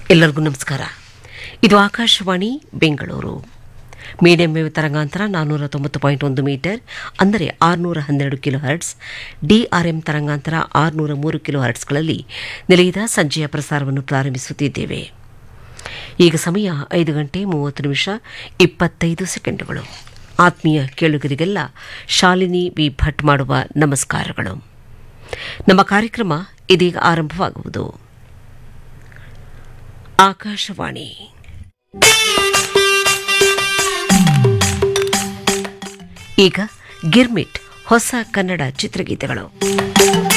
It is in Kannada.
ಎಲ್ಲರಿಗೂ ನಮಸ್ಕಾರ ಇದು ಆಕಾಶವಾಣಿ ಬೆಂಗಳೂರು ಮೀಡಿಯಂ ವೇವ್ ತರಂಗಾಂತರ ನಾನ್ನೂರ ತೊಂಬತ್ತು ಪಾಯಿಂಟ್ ಒಂದು ಮೀಟರ್ ಅಂದರೆ ಆರುನೂರ ಹನ್ನೆರಡು ಕಿಲೋ ಹರ್ಟ್ಸ್ ಡಿಆರ್ಎಂ ತರಂಗಾಂತರ ಆರುನೂರ ಮೂರು ಕಿಲೋ ಹರ್ಟ್ಸ್ಗಳಲ್ಲಿ ನಿಲಯದ ಸಂಜೆಯ ಪ್ರಸಾರವನ್ನು ಪ್ರಾರಂಭಿಸುತ್ತಿದ್ದೇವೆ ಈಗ ಸಮಯ ಐದು ಗಂಟೆ ಮೂವತ್ತು ನಿಮಿಷ ಇಪ್ಪತ್ತೈದು ಸೆಕೆಂಡುಗಳು ಆತ್ಮೀಯ ಕೇಳುಗರಿಗೆಲ್ಲ ಶಾಲಿನಿ ವಿ ಭಟ್ ಮಾಡುವ ನಮಸ್ಕಾರಗಳು ನಮ್ಮ ಕಾರ್ಯಕ್ರಮ ಇದೀಗ ಆರಂಭವಾಗುವುದು ಆಕಾಶವಾಣಿ ಈಗ ಗಿರ್ಮಿಟ್ ಹೊಸ ಕನ್ನಡ ಚಿತ್ರಗೀತೆಗಳು